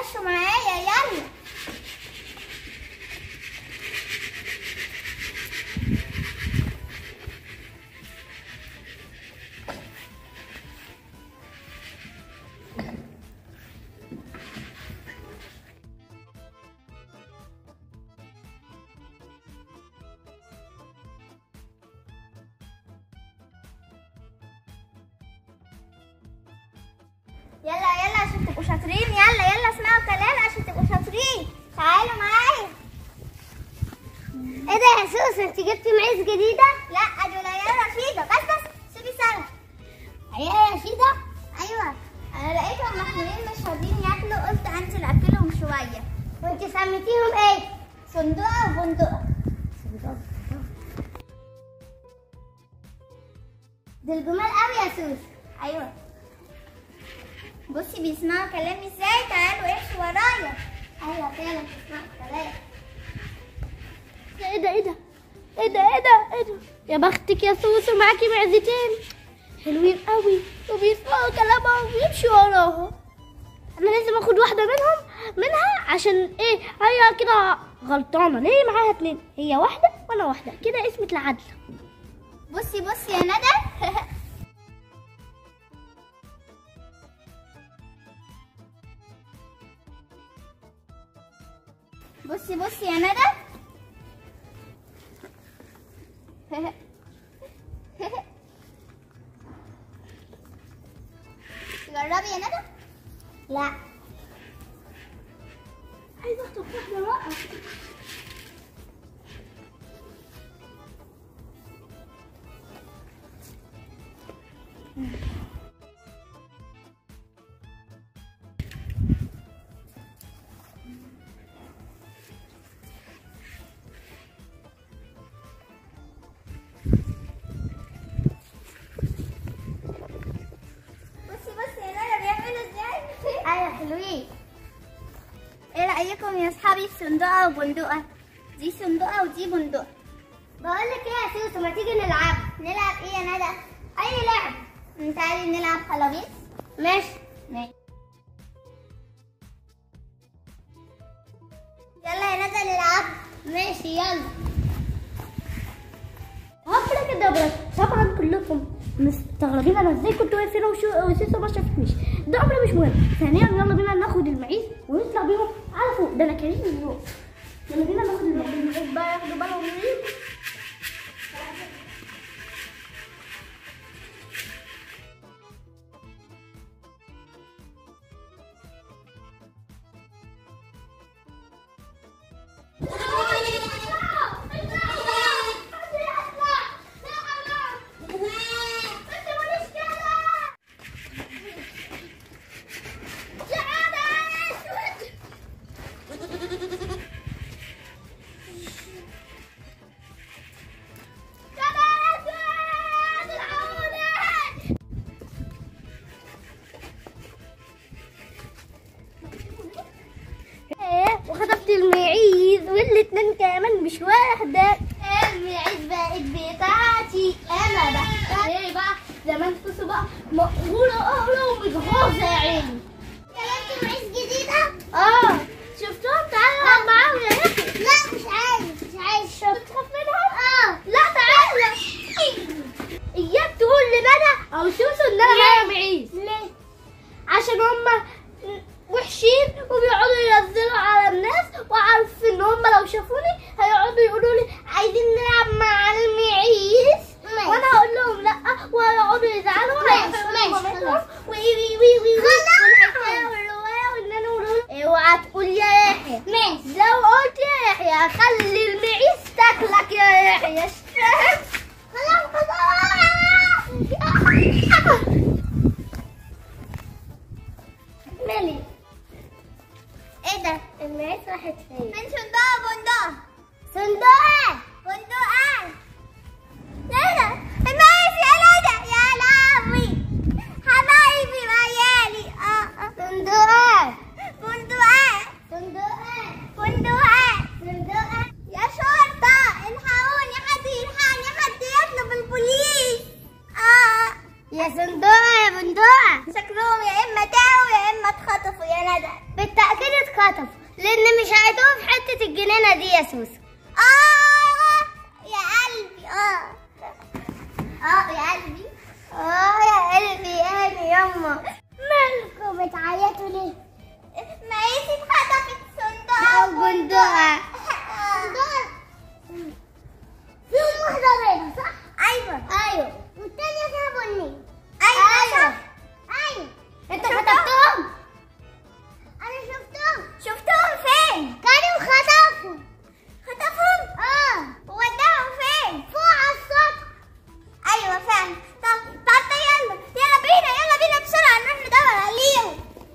مشوا معايا يلا يلا يلا عشان تبقوا شاطرين يلا يلا اسمعوا كلام عشان تبقوا شاطرين تعالوا معايا ايه ده يا سوس انت جبتي معيز جديده لا دول عيال رشيدة بس بس سيبي سنة عيال رشيده ايوه انا لقيتهم محمولين مش راضيين ياكلوا قلت انزل اكلهم شوية وانت سميتيهم ايه صندوقة وبندقة دول جمال قوي يا سوس ايوه بصي بيسمعوا كلامي ازاي تعالوا امشوا ورايا ايوه فعلا بيسمعوا كلامي ايه ده ايه ده ايه ده ايه ده ايه ده يا بختك يا سوسو معاكي معزتين حلوين قوي وبيسمعوا كلامها وبيمشوا وراها انا لازم اخد واحده منهم منها عشان ايه هي كده غلطانه ليه معاها اتنين هي واحده وانا واحده كده اسمة العدل بصي بصي يا ندى بصي بصي يا ندى جربي يا ندى لا عايزه اخطب واحده بقى بصي بصي يا ندى بيعملوا ازاي ايوه حلوين ايه رايكم يا اصحابي في صندوقه وبندقه دي صندوقه ودي بندقه بقول لك ايه يا سوسو ما تيجي نلعب نلعب ايه يا ندى اي لعب تعالي نلعب خلاويص ماشي ماشي يلا يا ندى نلعب ماشي يلا هفرق كده بس طبعا كلكم مستغربين انا ازاي كنت واقف هنا وشو- وسيسو ما شافتنيش ده امر مش مهم ثانيا يلا بينا ناخد المعيز ونطلع بيهم على فوق ده انا كريم من فوق يلا بينا ناخد المعيز بقى ياخدوا بالهم مني ايه وخطفت المعيز والاتنين كمان مش واحدة المعيز بقت بتاعتي انا بقى ايه بقى زمان فلوسه بقى مقهورة قهرة ومتغاظة يا عيني كلمت معيز جديدة اه شفتهم تعالوا نلعب معاهم يا يحيى لا مش عايز مش عايز شوف بتخاف منهم؟ اه لا تعالى اياك تقول لندى او سوسو ان انا معايا معيز ليه؟ عشان هما وحشين وبيقعدوا ينزلوا على الناس وعارف ان هما لو شافوني هيقعدوا يقولوا لي عايزين نلعب مع المعيز ماشي. وانا هقول لهم لا وهيقعدوا يزعلوا ماشي، وهيقفلوا ماشي، مامتهم خلاص. وي وي وي وي خلاص. والحكايه والروايه والنانا والروايه اوعى تقول يا يحيى ماشي لو قلت يا يحيى هخلي المعيز تاكلك يا يحيى فاهم؟ خلاص خلاص مالي ايه ده؟ المعيز راحت فين من صندوق بندقة صندوق بندقة ندى المعيز يا ندى يا لهوي حبايبي وعيالي اه اه صندوق بندقة صندوق بندقة صندوق يا شرطة الحقوني حد يلحقني حد يطلب البوليس اه يا صندوق يا بندوق شكلهم يا اما تاهوا يا اما اتخطفوا يا بالتأكيد اتخطف لأن مش هيتوه في حتة الجنينة دي يا سوسو اه يا قلبي اه اه يا قلبي اه يا قلبي انا يما مالكم بتعيطوا ليه؟ مايسي اتخطفت صندوق بندقة صندوق فيهم واحدة بيضة صح؟ ايوه أيوه والتانية فيها بني ايوه صح أيوه انت خطفتهم أنا شفتهم شفتهم فين كانوا خطفوا خطفهم اه وداهم فين فوق على السطح ايوه فعلا طب طب يلا يلا بينا يلا بينا بسرعه نروح ندور عليهم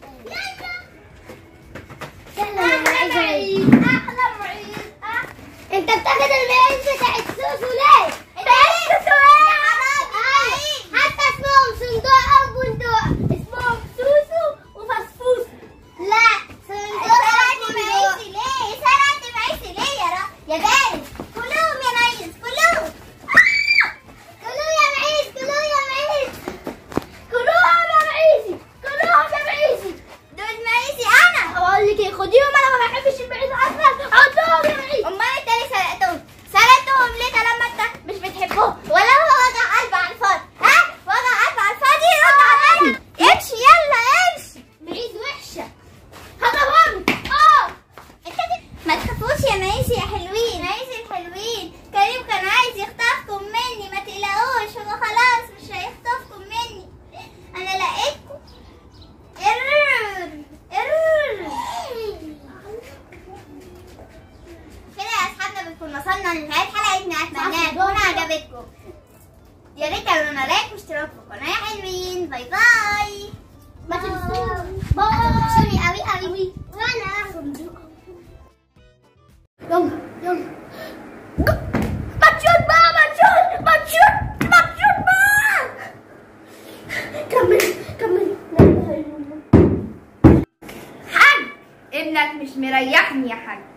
يلا احلى عيد احلى عيد انت بتاخد المعيش بتاعت سوسو ليه؟ بس يا حرامي حتى اسمهم صندوق او بندق اسمهم سوسو وفسفوس لا صندوق سرقت او معيشي بندق ليه سرقت معيشي ليه يا را يا بارد كلهم يا ميس كلهم كلوا يا معيش كلوا يا معيش كلوهم يا معيشي كلوهم يا معيشي دول معيشي انا بقول لك ايه خديهم انا ما بحبش المعيش اصلا حطهم يا معيش امال انت ليه سرقتهم سرقتهم ليه طالما انت مش بتحبهم ولا هو وجع قلب على الفاضي ها وجع قلب على الفاضي رد عليا امشي يلا امشي معيش وحشه هضربهم اه انت دي- ما تخافوش يا مايسي يا حلوين مايسي الحلوين كريم كان عايز يخطفكم مني ما تقلقوش هو خلاص مش هيخطفكم مني انا لقيتكم ارر ارر كده يا اصحابنا بنكون وصلنا لنهايه حلقتنا اتمنى تكون عجبتكم يا ريت تعملوا لايك واشتراك في القناه يا حلوين باي باي ما تنسوش هتوحشوني قوي قوي وانا يلا يلا ماتشوت بقى ماتشوت ماتشوت ماتشوت بقى كمل كمل حاج ابنك مش مريحني يا حاج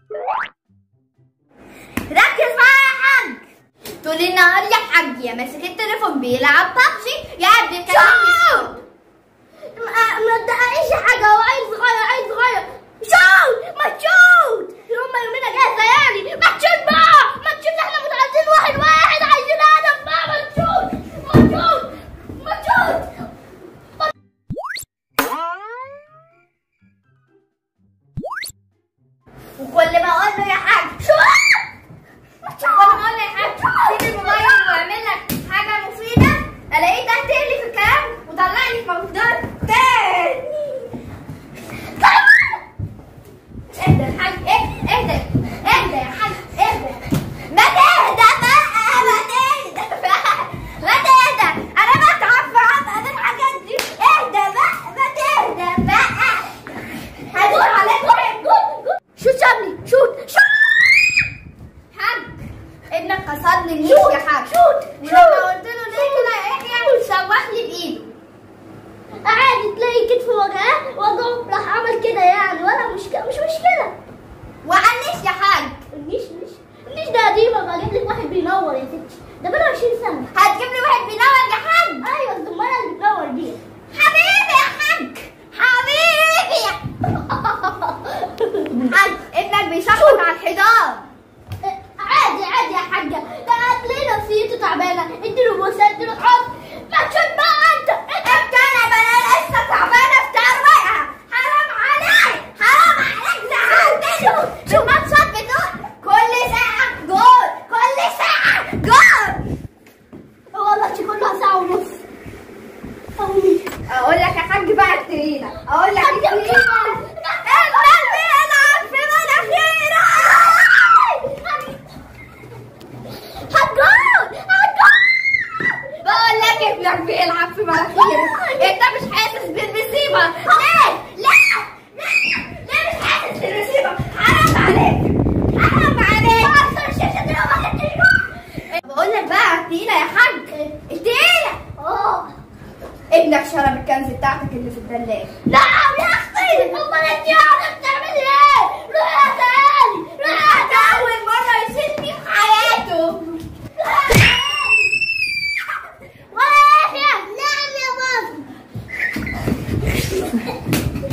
ركز معايا يا حاج طول النهار يا حاج يا ماسك التليفون بيلعب بابجي يا ابني كلمني ما تدققيش حاجة هو عيل صغير عيل صغير شوت ماتشوت هما يومينا جاهزة يعني ماتشوت بقى ماتشوت احنا متعدين واحد واحد عايزين هدف بقى ماتشوت ماتشوت ماتشوت وكل ما اقول له يا حاج شوت كل ما اقول له يا حاج سيب الموبايل واعمل لك حاجه مفيده الاقيه ده لي في الكلام وطلع لي في موضوع تاني اهدى يا حاج اهدى اهدى اهدى يا حاج اهدى ما تهدى بقى ما تهدى بقى ما تهدى انا بتعب في عبء الحاجات دي اهدى بقى ما تهدى بقى هدور عليك شوت شابني شوت شوت حاج ابنك قصدني النيش شوت يا حاج شوت ولما قلت له ليه كده يا يحيى شوح لي بايده عادي تلاقي كتفه وجعاه وجعه راح عمل كده يعني ولا مشكلة مش مشكلة وعنش يا حاج النيش النيش النيش ده قديم بجيب لك واحد بينور يا ستي ده بقاله 20 سنة هتجيب لي واحد بينور يا حاج ايوه الزمارة اللي بتنور بيها حبيبي يا حاج حبيبي يا حاج ابنك بيشخبط على الحيطان عادي عادي يا حاجة ده هتلاقي نفسيته تعبانة اديله بوسة اديله حب ما تشوف بقى انت انت انا بلا لسه تعبانه في ترويقها حرام عليك حرام عليك زعلتني شو ماتشات بتقول كل ساعه جول كل ساعه جول والله دي كلها ساعة ونص أوي. اقول لك يا حاج بقى كتيرة اقول لك حاج كتيرة بقى. انت بيلعب في مناخيرك هتجول هتجول بقول لك ابنك بيلعب في مناخيرك انت مش حاسس بالمصيبة ليه لا لا ليه مش حاسس بالمصيبة حرام عليك حرام عليك بقول لك بقى التقيلة يا حاج التقيلة اه ابنك شرب الكنز بتاعتك اللي في الثلاجة نعم يا اختي امال انت قاعده بتعملي ايه؟ روحي تاني روحي تاني أول مرة يشيلني في حياته ولا يحيى نعم يا بابا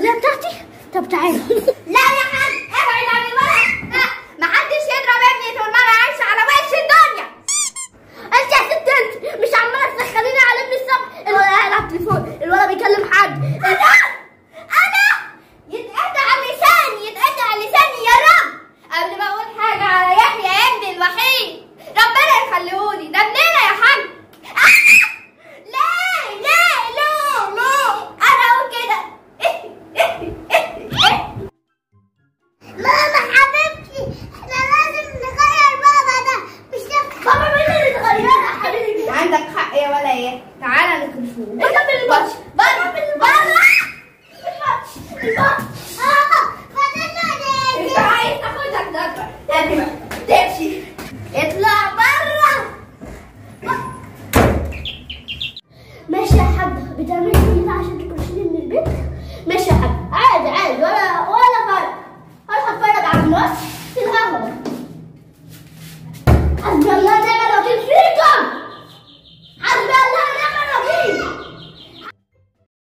العربيه بتاعتي طب تعالى لا يا حاج ابعد عن الولد لا محدش يضرب ابني طول ما انا عايشه على وش الدنيا انت يا ست انت مش عماله تدخليني على ابني الصبح الولد قاعد على التليفون الولد بيكلم حد انا انا يتقطع لساني يتقطع لساني يا رب قبل ما اقول حاجه على يحيى ابني الوحيد ربنا يخليهولي ده مننا يا حاج آه! لا لا لا لا انا اقول كده ماما حبيبتي احنا لازم نغير بابا ده مش بابا مين اللي اتغيرها يا حبيبي عندك حق يا ولا ايه تعالى نكشفه بره بره بره البطش